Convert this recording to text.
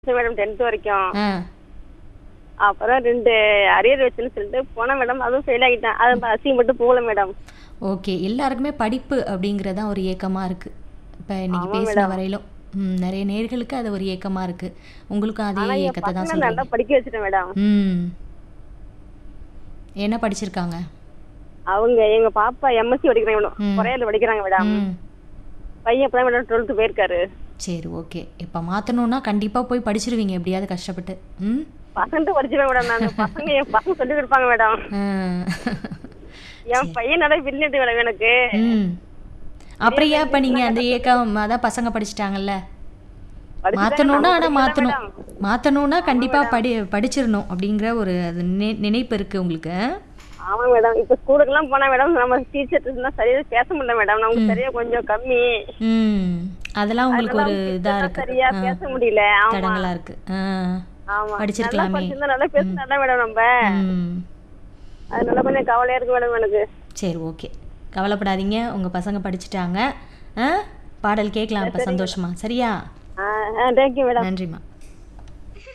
Madam tenth வரைக்கும் ஆ அப்புறம் ரெண்டு அரியர் வச்சுன்னு சொல்லிட்டு போனேன் மேடம் அதுவும் ஃபெயில் ஆகிட்டேன் அது அசிங்க மட்டும் போகல மேடம் ஓகே எல்லாருக்குமே படிப்பு அப்படிங்கிறதான் ஒரு ஏக்கமாக இருக்குது இப்போ இன்னைக்கு ஆமா பேசின மேடம். வரையிலும் ம், நிறைய நேர்களுக்கு அது ஒரு ஏக்கமாக இருக்குது உங்களுக்கும் அதே ஆனா என் ஏக்கத்தை தான் பசங்க நல்லா சொல்கிறீங்க படிக்க வச்சுட்டேன் மேடம் ம் என்ன படிச்சிருக்காங்க அவங்க எங்க பாப்பா எம்எஸ்சி படிக்கிறாங்க மேடம் ம். குறையில படிக்கிறாங்க மேடம் ம் பையன் இப்பதான் மேடம் டுவெல்த் போயிருக்காரு சரி ஓகே இப்போ மாற்றணுன்னா கண்டிப்பாக போய் படிச்சிருவீங்க எப்படியாவது கஷ்டப்பட்டு ம் பசங்க படிச்சுவேன் மேடம் நான் பசங்க என் பசங்க சொல்லி கொடுப்பாங்க மேடம் ஆ. என் பையன் நல்லா வில்லிட்டு மேடம் எனக்கு ம் அப்புறம் ஏன் இப்போ நீங்கள் அந்த ஏக்கம் அதான் பசங்க படிச்சிட்டாங்கல்ல படிச்சுட்டாங்க, மாற்றணுன்னா நம்ம ஆனால் படிக்கல மாற்றணும் மேடம். மாற்றணுன்னா கண்டிப்பாக படி படிச்சிடணும் அப்படிங்கிற ஒரு அது நி- நினைப்பு இருக்குது உங்களுக்கு ஆமா மேடம் இப்ப ஸ்கூலுக்கு எல்லாம் போனா மேடம் நம்ம டீச்சர் இருந்தா சரியா பேச முடியல மேடம் நமக்கு சரியா கொஞ்சம் கம்மி ம் அதெல்லாம் உங்களுக்கு ஒரு அதனால இதாக teacher இருக்கு சரியா ஆ, பேச முடியல ஆமா தடங்கலா இருக்கு ஆ ஆமா நல்லா படிச்சிருக்கலாமே. படிச்சிருந்தா நல்லா பேசினா மேடம் நம்ம ம் அதனால கொஞ்சம் கவலையா இருக்கு மேடம் எனக்கு சரி ஓகே கவலைப்படாதீங்க உங்கள் பசங்க படிச்சிட்டாங்க ஆ பாடல் கேட்கலாம் இப்போ சந்தோஷமா சரியா தேங்க்யூ மேடம் நன்றிம்மா